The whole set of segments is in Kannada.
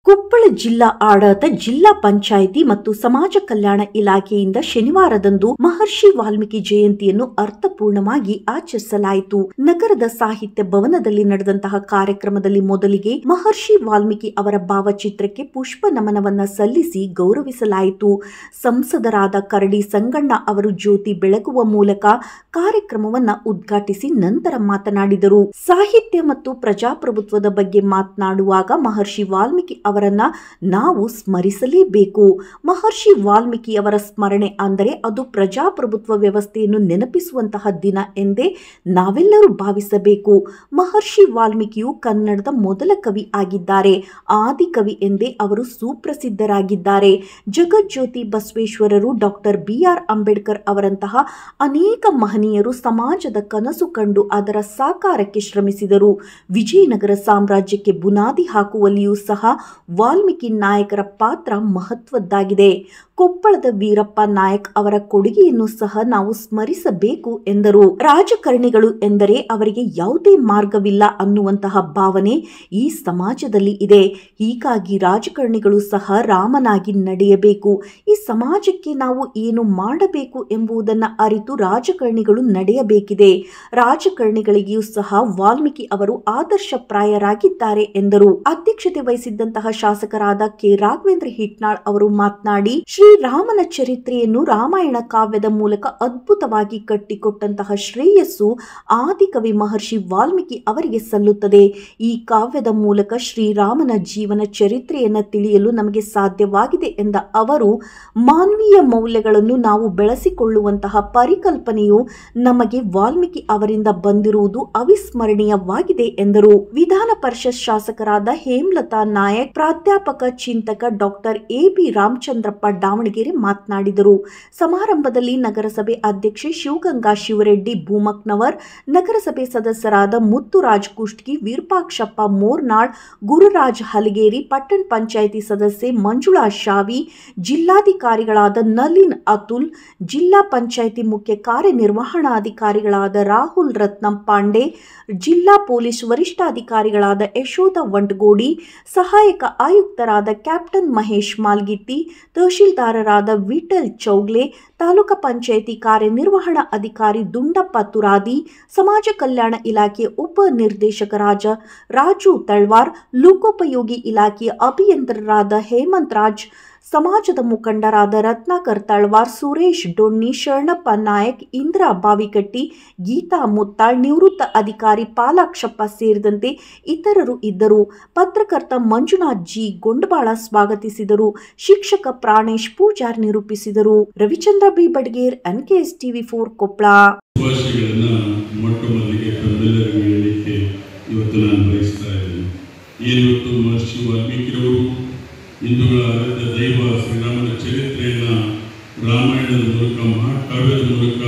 ಕೊಪ್ಪಳ ಜಿಲ್ಲಾ ಆಡಳಿತ ಜಿಲ್ಲಾ ಪಂಚಾಯಿತಿ ಮತ್ತು ಸಮಾಜ ಕಲ್ಯಾಣ ಇಲಾಖೆಯಿಂದ ಶನಿವಾರದಂದು ಮಹರ್ಷಿ ವಾಲ್ಮೀಕಿ ಜಯಂತಿಯನ್ನು ಅರ್ಥಪೂರ್ಣವಾಗಿ ಆಚರಿಸಲಾಯಿತು ನಗರದ ಸಾಹಿತ್ಯ ಭವನದಲ್ಲಿ ನಡೆದಂತಹ ಕಾರ್ಯಕ್ರಮದಲ್ಲಿ ಮೊದಲಿಗೆ ಮಹರ್ಷಿ ವಾಲ್ಮೀಕಿ ಅವರ ಭಾವಚಿತ್ರಕ್ಕೆ ಪುಷ್ಪ ನಮನವನ್ನ ಸಲ್ಲಿಸಿ ಗೌರವಿಸಲಾಯಿತು ಸಂಸದರಾದ ಕರಡಿ ಸಂಗಣ್ಣ ಅವರು ಜ್ಯೋತಿ ಬೆಳಗುವ ಮೂಲಕ ಕಾರ್ಯಕ್ರಮವನ್ನ ಉದ್ಘಾಟಿಸಿ ನಂತರ ಮಾತನಾಡಿದರು ಸಾಹಿತ್ಯ ಮತ್ತು ಪ್ರಜಾಪ್ರಭುತ್ವದ ಬಗ್ಗೆ ಮಾತನಾಡುವಾಗ ಮಹರ್ಷಿ ವಾಲ್ಮೀಕಿ ಅವರನ್ನ ನಾವು ಸ್ಮರಿಸಲೇಬೇಕು ಮಹರ್ಷಿ ವಾಲ್ಮೀಕಿ ಅವರ ಸ್ಮರಣೆ ಅಂದರೆ ಅದು ಪ್ರಜಾಪ್ರಭುತ್ವ ವ್ಯವಸ್ಥೆಯನ್ನು ನೆನಪಿಸುವಂತಹ ದಿನ ಎಂದೇ ನಾವೆಲ್ಲರೂ ಭಾವಿಸಬೇಕು ಮಹರ್ಷಿ ವಾಲ್ಮೀಕಿಯು ಕನ್ನಡದ ಮೊದಲ ಕವಿ ಆಗಿದ್ದಾರೆ ಆದಿಕವಿ ಎಂದೇ ಅವರು ಸುಪ್ರಸಿದ್ಧರಾಗಿದ್ದಾರೆ ಜಗಜ್ಯೋತಿ ಬಸವೇಶ್ವರರು ಡಾಕ್ಟರ್ ಬಿ ಆರ್ ಅಂಬೇಡ್ಕರ್ ಅವರಂತಹ ಅನೇಕ ಮಹನೀಯರು ಸಮಾಜದ ಕನಸು ಕಂಡು ಅದರ ಸಾಕಾರಕ್ಕೆ ಶ್ರಮಿಸಿದರು ವಿಜಯನಗರ ಸಾಮ್ರಾಜ್ಯಕ್ಕೆ ಬುನಾದಿ ಹಾಕುವಲ್ಲಿಯೂ ಸಹ ವಾಲ್ಮೀಕಿ ನಾಯಕರ ಪಾತ್ರ ಮಹತ್ವದ್ದಾಗಿದೆ ಕೊಪ್ಪಳದ ವೀರಪ್ಪ ನಾಯಕ್ ಅವರ ಕೊಡುಗೆಯನ್ನು ಸಹ ನಾವು ಸ್ಮರಿಸಬೇಕು ಎಂದರು ರಾಜಕಾರಣಿಗಳು ಎಂದರೆ ಅವರಿಗೆ ಯಾವುದೇ ಮಾರ್ಗವಿಲ್ಲ ಅನ್ನುವಂತಹ ಭಾವನೆ ಈ ಸಮಾಜದಲ್ಲಿ ಇದೆ ಹೀಗಾಗಿ ರಾಜಕಾರಣಿಗಳು ಸಹ ರಾಮನಾಗಿ ನಡೆಯಬೇಕು ಈ ಸಮಾಜಕ್ಕೆ ನಾವು ಏನು ಮಾಡಬೇಕು ಎಂಬುದನ್ನು ಅರಿತು ರಾಜಕಾರಣಿಗಳು ನಡೆಯಬೇಕಿದೆ ರಾಜಕಾರಣಿಗಳಿಗೂ ಸಹ ವಾಲ್ಮೀಕಿ ಅವರು ಆದರ್ಶಪ್ರಾಯರಾಗಿದ್ದಾರೆ ಎಂದರು ಅಧ್ಯಕ್ಷತೆ ವಹಿಸಿದ್ದಂತಹ ಶಾಸಕರಾದ ಕೆ ರಾಘವೇಂದ್ರ ಹಿಟ್ನಾಳ್ ಅವರು ಮಾತನಾಡಿ ಶ್ರೀರಾಮನ ಚರಿತ್ರೆಯನ್ನು ರಾಮಾಯಣ ಕಾವ್ಯದ ಮೂಲಕ ಅದ್ಭುತವಾಗಿ ಕಟ್ಟಿಕೊಟ್ಟಂತಹ ಶ್ರೇಯಸ್ಸು ಆದಿಕವಿ ಮಹರ್ಷಿ ವಾಲ್ಮೀಕಿ ಅವರಿಗೆ ಸಲ್ಲುತ್ತದೆ ಈ ಕಾವ್ಯದ ಮೂಲಕ ಶ್ರೀರಾಮನ ಜೀವನ ಚರಿತ್ರೆಯನ್ನು ತಿಳಿಯಲು ನಮಗೆ ಸಾಧ್ಯವಾಗಿದೆ ಎಂದ ಅವರು ಮಾನವೀಯ ಮೌಲ್ಯಗಳನ್ನು ನಾವು ಬೆಳೆಸಿಕೊಳ್ಳುವಂತಹ ಪರಿಕಲ್ಪನೆಯು ನಮಗೆ ವಾಲ್ಮೀಕಿ ಅವರಿಂದ ಬಂದಿರುವುದು ಅವಿಸ್ಮರಣೀಯವಾಗಿದೆ ಎಂದರು ವಿಧಾನ ಪರಿಷತ್ ಶಾಸಕರಾದ ಹೇಮಲತಾ ನಾಯಕ್ ಪ್ರಾಧ್ಯಾಪಕ ಚಿಂತಕ doctor A B Ramachandrappa Davangere ಮಾತನಾಡಿದರು ಸಮಾರಂಭದಲ್ಲಿ ನಗರಸಭೆ ಅಧ್ಯಕ್ಷೆ ಶಿವಗಂಗಾ ಶಿವರೆಡ್ಡಿ ಭೂಮಕ್ನವರ್ ನಗರಸಭೆ ಸದಸ್ಯರಾದ ಮುತ್ತುರಾಜ್ ಕುಷ್ಟಗಿ ವಿರೂಪಾಕ್ಷಪ್ಪ ಮೋರ್ನಾಳ್ ಗುರುರಾಜ್ ಹಲಗೇರಿ ಪಟ್ಟಣ ಪಂಚಾಯಿತಿ ಸದಸ್ಯೆ ಮಂಜುಳಾ ಶಾವಿ ಜಿಲ್ಲಾಧಿಕಾರಿಗಳಾದ ನಲಿನ್ ಅತುಲ್ ಜಿಲ್ಲಾ ಪಂಚಾಯಿತಿ ಮುಖ್ಯ ಕಾರ್ಯನಿರ್ವಹಣಾಧಿಕಾರಿಗಳಾದ ರಾಹುಲ್ ರತ್ನಂ ಪಾಂಡೆ ಜಿಲ್ಲಾ ಪೊಲೀಸ್ ವರಿಷ್ಠಾಧಿಕಾರಿಗಳಾದ ಯಶೋಧ ವಂಟಗೋಡಿ ಸಹಾಯಕ ಆಯುಕ್ತರಾದ ಕ್ಯಾಪ್ಟನ್ ಮಹೇಶ್ ಮಾಲ್ಗಿತ್ತಿ ತಹಶೀಲ್ದಾರರಾದ ವಿಠಲ್ ಚೌಗ್ಲೆ ತಾಲೂಕು ಪಂಚಾಯಿತಿ ಕಾರ್ಯನಿರ್ವಹಣಾ ಅಧಿಕಾರಿ ದುಂಡಪ್ಪ ತುರಾದಿ ಸಮಾಜ ಕಲ್ಯಾಣ ಇಲಾಖೆ ಉಪ ನಿರ್ದೇಶಕರಾದ ರಾಜು ತಳ್ವಾರ್ ಲೋಕೋಪಯೋಗಿ ಇಲಾಖೆಯ ಅಭಿಯಂತರರಾದ ಹೇಮಂತ್ ರಾಜ್ ಸಮಾಜದ ಮುಖಂಡರಾದ ರತ್ನಾಕರ್ ತಳ್ವಾರ್ ಸುರೇಶ್ ಡೊಣ್ಣಿ ಶರಣಪ್ಪ ನಾಯಕ್ ಇಂದಿರಾ ಬಾವಿಕಟ್ಟಿ ಗೀತಾ ಮುತ್ತಾಳ್ ನಿವೃತ್ತ ಅಧಿಕಾರಿ ಪಾಲಾಕ್ಷಪ್ಪ ಸೇರಿದಂತೆ ಇತರರು ಇದ್ದರು ಪತ್ರಕರ್ತ ಮಂಜುನಾಥ್ ಜಿ ಗೊಂಡಬಾಳ ಸ್ವಾಗತಿಸಿದರು ಶಿಕ್ಷಕ ಪ್ರಾಣೇಶ್ ಪೂಜಾರ್ ನಿರೂಪಿಸಿದರು Ravichandra B Badger NKS TV four Koppal ಶುಭಾಶಯಗಳನ್ನು ಮೊಟ್ಟ ಮೊದಲಿಗೆ ತಮ್ಮೆಲ್ಲರಿಗೂ ಹೇಳಲಿಕ್ಕೆ ಇವತ್ತು ನಾನು ಬಯಸ್ತಾ ಇದ್ದೇನೆ ಏನಿವತ್ತು ಮಹರ್ಷಿ ವಾಲ್ಮೀಕಿರವರು ಹಿಂದೂಗಳ ಆರಾಧ್ಯ ದೈವ ಶ್ರೀರಾಮನ ಚರಿತ್ರೆಯನ್ನು ರಾಮಾಯಣದ ಮೂಲಕ ಮಹಾಕಾವ್ಯದ ಮೂಲಕ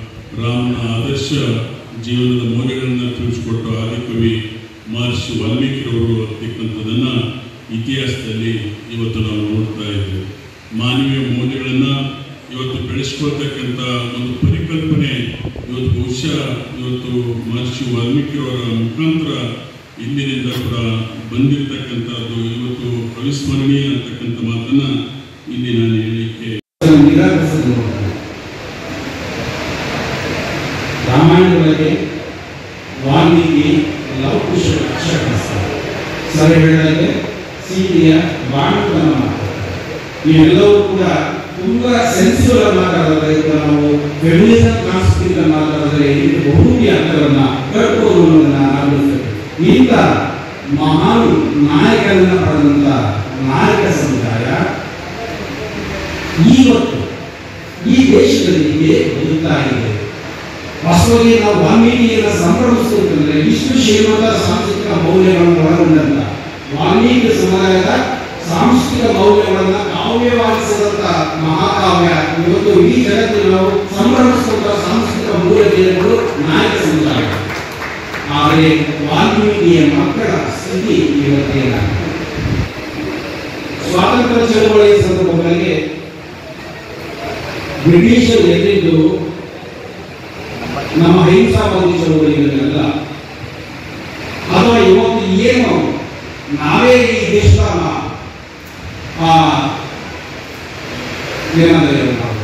ರಾಮನ ಆದರ್ಶ ಜೀವನದ ಮೌಲ್ಯಗಳನ್ನು ತಿಳಿಸಿಕೊಟ್ಟ ಆದಿಕವಿ ಮಹರ್ಷಿ ವಾಲ್ಮೀಕಿರವರು ಅಂತಕ್ಕಂಥದ್ದನ್ನು ಇತಿಹಾಸದಲ್ಲಿ ಇವತ್ತು ನಾವು ನೋಡ್ತಾ ಇದ್ದೇವೆ ಮಾನವೀಯ ಮೌಲ್ಯಗಳನ್ನು ಇವತ್ತು ಬೆಳೆಸ್ಕೊಳ್ತಕ್ಕಂಥ ಒಂದು ಪರಿಕಲ್ಪನೆ ಇವತ್ತು ಬಹುಶಃ ಇವತ್ತು ಮಹರ್ಷಿ ವಾಲ್ಮೀಕಿಯವರ ಮುಖಾಂತರ ಇಂದಿನಿಂದ ಕೂಡ ಬಂದಿರತಕ್ಕಂಥದ್ದು ಇವತ್ತು ಅವಿಸ್ಮರಣೀಯ ಅಂತಕ್ಕಂಥ ಮಾತನ್ನ ಇಲ್ಲಿ ನಾನು ಹೇಳಲಿಕ್ಕೆ ನಿರಾಕರಿಸಲು ರಾಮಾಯಣದೊಳಗೆ ವಾಲ್ಮೀಕಿ ಲವಕುಶ ಅಕ್ಷರಸ್ಥ ಸರಿ ಹೇಳಿದಂತೆ ಸೀತೆಯ ಬಾಣತನ ಮಾತಾಡ್ತಾರೆ ಇವೆಲ್ಲವೂ ಕೂಡ ತುಂಬಾ ಸೆನ್ಸಿಬಲ್ ಆಗಿ ಮಾತಾಡಿದ್ರೆ ಈಗ ನಾವು ಫೆಮಿನಿಸಂ ಕಾನ್ಸ್ಟಿಟ್ಯೂಟ್ ಮಾತಾಡಿದ್ರೆ ಇಲ್ಲಿ ಬಹುಮುಖಿ ಅರ್ಥವನ್ನ ಕಟ್ಬೋದು ಅನ್ನೋದನ್ನ ನಾನು ಆಲೋಚಿಸ್ತೇನೆ ಇಂಥ ಮಹಾನ್ ನಾಯಕರನ್ನ ಪಡೆದಂತ ನಾಯಕ ಸಮುದಾಯ ಇವತ್ತು ಈ ದೇಶದಲ್ಲಿ ಹೀಗೆ ಬದುಕ್ತಾ ಇದೆ ವಾಸ್ತವವಾಗಿ ನಾವು ವಾಲ್ಮೀಕಿಯನ್ನು ಸಂಭ್ರಮಿಸುತ್ತಂದ್ರೆ ಇಷ್ಟು ಶ್ರೀಮಂತ ಸಾಂಸ್ಕೃತಿಕ ಮೌಲ್ಯಗಳನ್ನು ಒಳಗೊಂಡಂತ ವಾಲ್ಮೀಕಿ ಸಮುದಾಯದ ಸಾಂಸ್ಕೃತಿಕ ಮೌಲ್ಯಗಳನ್ನ ಕಾವ್ಯವಾಗಿಸಿದಂತ ಮಹಾಕಾವ್ಯ ಇವತ್ತು ಇಡೀ ಜಗತ್ತಿನ ನಾವು ಸಂಭ್ರಮಿಸುವಂತ ಸಾಂಸ್ಕೃತಿಕ ಮೂಲಗಳು ನಾಯಕ ಸಮುದಾಯ ಆದರೆ ವಾಲ್ಮೀಕಿಯ ಮಕ್ಕಳ ಸ್ಥಿತಿ ಇವತ್ತೇನಾಗಿದೆ ಸ್ವಾತಂತ್ರ್ಯ ಚಳವಳಿಯ ಸಂದರ್ಭದಲ್ಲಿ ಬ್ರಿಟಿಷರು ಎಲ್ಲಿದ್ದು ನಮ್ಮ ಅಹಿಂಸಾವಾದಿ ಚಳವಳಿಗಳನ್ನೆಲ್ಲ ಅಥವಾ ಇವತ್ತು ಏನು ನಾವೇ ಈ ದೇಶದ ಆ ಏನಂದ್ರೆ ನಾವು